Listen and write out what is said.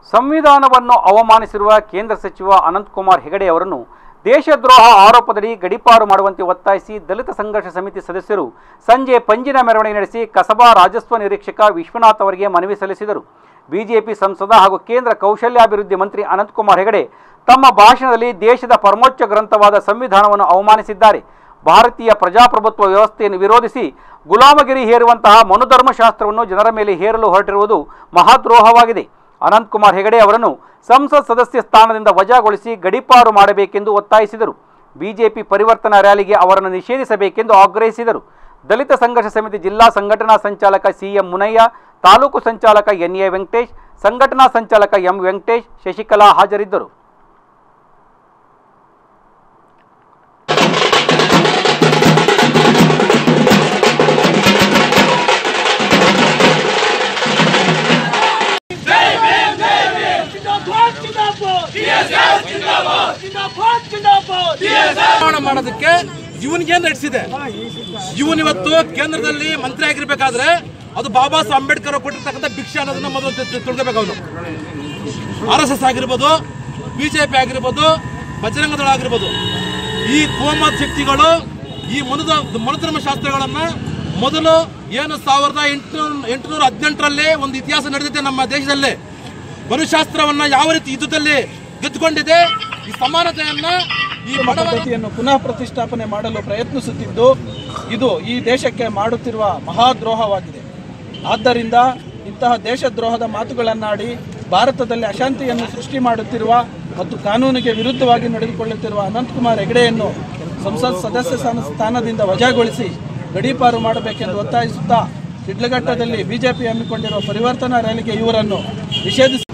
ಸಂವಿಧಾನವನ್ನು ಅವಮಾನಿಸಿರುವ ಕೇಂದ್ರ ಸಚಿವ ಅನಂತಕುಮಾರ್ ಹೆಗಡೆ ಅವರನ್ನು ದೇಶದ್ರೋಹ ಆರೋಪದಡಿ ಗಡೀಪಾರು ಮಾಡುವಂತೆ ಒತ್ತಾಯಿಸಿ ದಲಿತ ಸಂಘರ್ಷ ಸಮಿತಿ ಸದಸ್ಯರು ಸಂಜೆ ಪಂಜಿನ ಮೆರವಣಿಗೆ ನಡೆಸಿ ಕಸಬಾ ರಾಜಸ್ವ ನಿರೀಕ್ಷಕ ವಿಶ್ವನಾಥ್ ಅವರಿಗೆ ಮನವಿ ಸಲ್ಲಿಸಿದರು ಬಿಜೆಪಿ ಸಂಸದ ಹಾಗೂ ಕೇಂದ್ರ ಕೌಶಲ್ಯಾಭಿವೃದ್ಧಿ ಮಂತ್ರಿ ಅನಂತಕುಮಾರ್ ಹೆಗಡೆ ತಮ್ಮ ಭಾಷಣದಲ್ಲಿ ದೇಶದ ಪರಮೋಚ್ಚ ಗ್ರಂಥವಾದ ಸಂವಿಧಾನವನ್ನು ಅವಮಾನಿಸಿದ್ದಾರೆ ಭಾರತೀಯ ಪ್ರಜಾಪ್ರಭುತ್ವ ವ್ಯವಸ್ಥೆಯನ್ನು ವಿರೋಧಿಸಿ ಗುಲಾಮಗಿರಿ ಹೇರುವಂತಹ ಮನುಧರ್ಮಶಾಸ್ತ್ರವನ್ನು ಜನರ ಮೇಲೆ ಹೇರಲು ಹೊರಟಿರುವುದು ಮಹಾದ್ರೋಹವಾಗಿದೆ ಅನಂತಕುಮಾರ್ ಹೆಗಡೆ ಅವರನ್ನು ಸಂಸತ್ ಸದಸ್ಯ ಸ್ಥಾನದಿಂದ ವಜಾಗೊಳಿಸಿ ಗಡೀಪಾರು ಮಾಡಬೇಕೆಂದು ಒತ್ತಾಯಿಸಿದರು ಬಿಜೆಪಿ ಪರಿವರ್ತನಾ ರ್ಯಾಲಿಗೆ ಅವರನ್ನು ನಿಷೇಧಿಸಬೇಕೆಂದು ಆಗ್ರಹಿಸಿದರು ದಲಿತ ಸಂಘರ್ಷ ಸಮಿತಿ ಜಿಲ್ಲಾ ಸಂಘಟನಾ ಸಂಚಾಲಕ ಸಿಎಂ ಮುನಯ್ಯ ತಾಲೂಕು ಸಂಚಾಲಕ ಎನ್ಎ ವೆಂಕಟೇಶ್ ಸಂಘಟನಾ ಸಂಚಾಲಕ ಎಂ ವೆಂಕಟೇಶ್ ಶಶಿಕಲಾ ಹಾಜರಿದ್ದರು जिंदाबाद जिंदाबाद जिंदाबाद जिंदाबाद जिंदाबाद ನಿರ್ಮಾಣ ಮಾಡೋದಕ್ಕೆ ಇವನಿಗೆ ನಡೆಸಿದೆ ಇವನ್ ಇವತ್ತು ಕೇಂದ್ರದಲ್ಲಿ ಮಂತ್ರಿ ಆಗಿರ್ಬೇಕಾದ್ರೆ ಅದು ಬಾಬಾ ಸಾಹೇಬ್ ಅಂಬೇಡ್ಕರ್ ಅವ್ರು ಕೊಟ್ಟಿರ್ತಕ್ಕಂಥ ಭಿಕ್ಷೆ ಅನ್ನೋದನ್ನ ಮೊದಲು ತಿ- ತಿ- ತಿಳ್ಕೊಬೇಕು ಅವನು ಆರ್ ಎಸ್ ಎಸ್ ಆಗಿರ್ಬೋದು ಬಿಜೆಪಿ ಆಗಿರ್ಬೋದು ಬಜರಂಗ ದಳ ಆಗಿರ್ಬೋದು ಈ ಕೋಮತ್ ಶಕ್ತಿಗಳು ಈ ಮನುದ ಮನುಧರ್ಮ ಶಾಸ್ತ್ರಗಳನ್ನ ಮೊದಲು ಏನು ಸಾವಿರದ ಎಂಟುನೂರ ಎಂಟುನೂರ ಹದಿನೆಂಟರಲ್ಲಿ ಒಂದು ಇತಿಹಾಸ ನಡೆದಿದೆ ನಮ್ಮ ದೇಶದಲ್ಲಿ ಮನುಶಾಸ್ತ್ರವನ್ನ ಯಾವ ರೀತಿ ಯುದ್ಧದಲ್ಲಿ ಗೆದ್ದುಕೊಂಡಿದೆ ಈ ಸಮಾನತೆಯನ್ನ ಈ ಬಡವರ ಪದ್ಧತಿಯನ್ನು ಪುನಃ ಪ್ರತಿಷ್ಠಾಪನೆ ಮಾಡಲು ಪ್ರಯತ್ನಿಸುತ್ತಿದ್ದು ಇದು ಈ ದೇಶಕ್ಕೆ ಮಾಡುತ್ತಿರುವ ಮಹಾದ್ರೋಹವಾಗಿದೆ ಆದ್ದರಿಂದ ಇಂತಹ ದೇಶದ್ರೋಹದ ಮಾತುಗಳನ್ನಾಡಿ ಭಾರತದಲ್ಲಿ ಅಶಾಂತಿಯನ್ನು ಸೃಷ್ಟಿ ಮಾಡುತ್ತಿರುವ ಮತ್ತು ಕಾನೂನಿಗೆ ವಿರುದ್ಧವಾಗಿ ನಡೆದುಕೊಳ್ಳುತ್ತಿರುವ ಅನಂತಕುಮಾರ್ ಹೆಗಡೆಯನ್ನು ಸಂಸತ್ ಸದಸ್ಯ ಸ್ಥಾನ- ಸ್ಥಾನದಿಂದ ವಜಾಗೊಳಿಸಿ ಗಡೀಪಾರು ಮಾಡಬೇಕೆಂದು ಒತ್ತಾಯಿಸುತ್ತಾ ಶಿಡ್ಲಘಟ್ಟದಲ್ಲಿ ಬಿಜೆಪಿ ಹಮ್ಮಿಕೊಂಡಿರುವ ಪರಿವರ್ತನಾ ರ್ಯಾಲಿಗೆ ಇವರನ್ನು ನಿಷೇಧಿಸಿ